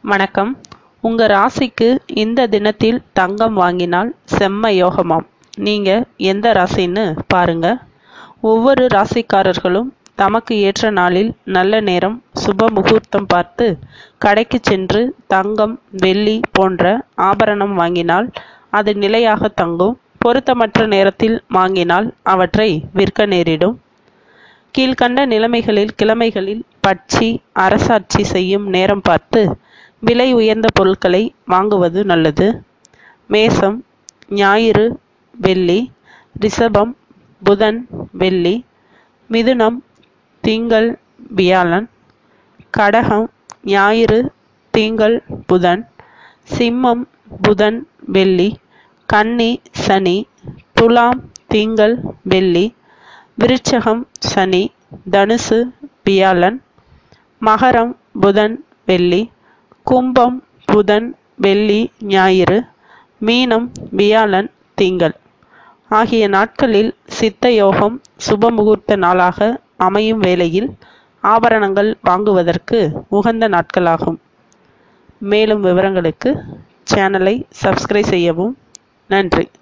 வணக்கம் உங்க ராசிக்கு இந்த தினத்தில் தங்கம் வாங்கினால் செம்ம யோகமாம் நீங்க எந்த ராசின்னு பாருங்க ஒவ்வொரு ராசிக்காரர்களும் தமக்கு ஏற்ற நாளில் நல்ல நேரம் சுப முகூர்த்தம் பார்த்து கடைக்கு சென்று தங்கம் வெள்ளி போன்ற ஆபரணம் வாங்கினால் அது நிலையாக தங்கும் பொருத்தமற்ற நேரத்தில் வாங்கினால் அவற்றை விற்க நேரிடும் கீழ்கண்ட நிலைமைகளில் கிழமைகளில் பட்சி அரசாட்சி செய்யும் நேரம் பார்த்து விலை உயர்ந்த பொருட்களை வாங்குவது நல்லது மேசம் ஞாயிறு வெள்ளி ரிஷபம் புதன் வெள்ளி மிதுனம் திங்கள் வியாழன் கடகம் ஞாயிறு திங்கள் புதன் சிம்மம் புதன் வெள்ளி கன்னி சனி துலாம் திங்கள் வெள்ளி விருச்சகம் சனி தனுசு வியாழன் மகரம் புதன் வெள்ளி கும்பம் புதன் வெள்ளி ஞாயிறு மீனம் வியாழன் திங்கள் ஆகிய நாட்களில் சித்த யோகம் சுப முகூர்த்த நாளாக அமையும் வேளையில் ஆபரணங்கள் வாங்குவதற்கு உகந்த நாட்களாகும் மேலும் விவரங்களுக்கு சேனலை சப்ஸ்கிரைப் செய்யவும் நன்றி